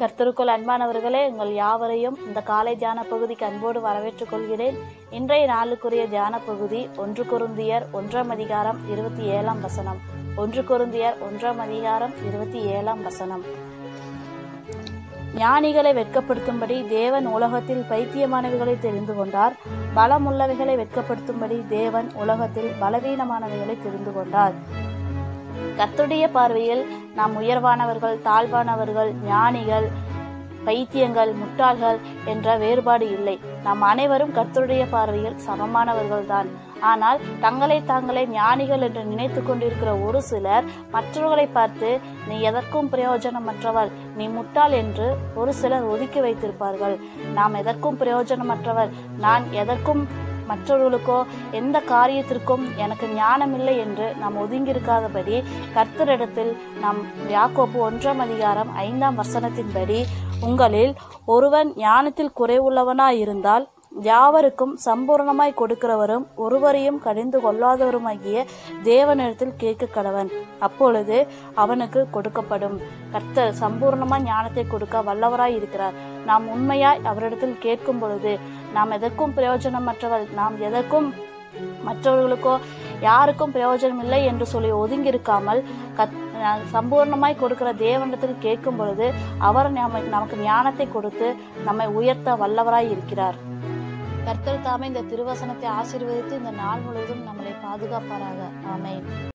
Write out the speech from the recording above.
கர்த்தருக்குள் அன்பானவர்களே உங்கள் யாவரையும் இந்த காலை தியான பகுதிக்கு அன்போடு வரவேற்றுக் கொள்கிறேன் இன்றைய நாளுக்குரிய தியான பகுதி ஒன்று குருந்தியர் ஒன்றாம் அதிகாரம் இருபத்தி ஏழாம் வசனம் ஒன்று குருந்தியர் ஒன்றாம் அதிகாரம் இருபத்தி ஏழாம் வசனம் ஞானிகளை வெட்கப்படுத்தும்படி தேவன் உலகத்தில் பைத்தியமானவைகளை தெரிந்து கொண்டார் பலமுள்ளவைகளை வெட்கப்படுத்தும்படி தேவன் உலகத்தில் பலவீனமானவைகளை தெரிந்து கொண்டார் கர்த்தருடைய பார்வையில் நாம் உயர்வானவர்கள் தாழ்வானவர்கள் ஞானிகள் பைத்தியங்கள் முட்டாள்கள் என்ற வேறுபாடு இல்லை நாம் அனைவரும் கர்த்தருடைய பார்வையில் சமமானவர்கள்தான் ஆனால் தங்களை தாங்களே ஞானிகள் என்று நினைத்து கொண்டிருக்கிற ஒரு சிலர் மற்றவர்களை பார்த்து நீ எதற்கும் பிரயோஜனமற்றவர் நீ முட்டாள் என்று ஒரு சிலர் ஒதுக்கி வைத்திருப்பார்கள் நாம் எதற்கும் பிரயோஜனமற்றவர் நான் எதற்கும் மற்றவர்களுக்கோ எந்த காரியத்திற்கும் எனக்கு ஞானம் இல்லை என்று நாம் ஒதுங்கியிருக்காதபடி கர்த்தரிடத்தில் நாம் யாக்கோப்பு ஒன்றாம் அதிகாரம் ஐந்தாம் வசனத்தின்படி உங்களில் ஒருவன் ஞானத்தில் குறைவுள்ளவனாயிருந்தால் யாவருக்கும் சம்பூர்ணமாய் கொடுக்கிறவரும் ஒருவரையும் கடிந்து கொள்ளாதவருமாகிய தேவனிடத்தில் கேட்க கடவன் அப்பொழுது அவனுக்கு கொடுக்கப்படும் கர்த்தர் சம்பூர்ணமாய் ஞானத்தை கொடுக்க வல்லவராய் இருக்கிறார் நாம் உண்மையாய் அவரிடத்தில் கேட்கும் பொழுது நாம் எதற்கும் பிரயோஜனமற்றவள் நாம் எதற்கும் மற்றவர்களுக்கோ யாருக்கும் பிரயோஜனம் இல்லை என்று சொல்லி ஒதுங்கி இருக்காமல் கத் சம்பூர்ணமாய் கொடுக்கிற தேவனிடத்தில் கேட்கும் பொழுது அவர் நாம நமக்கு ஞானத்தை கொடுத்து நம்மை உயர்த்த வல்லவராய் இருக்கிறார் கர்த்தர் தாமே இந்த திருவசனத்தை ஆசீர்வதித்து இந்த நாள் முழுவதும் நம்மளை பாதுகாப்பாராக ஆமென்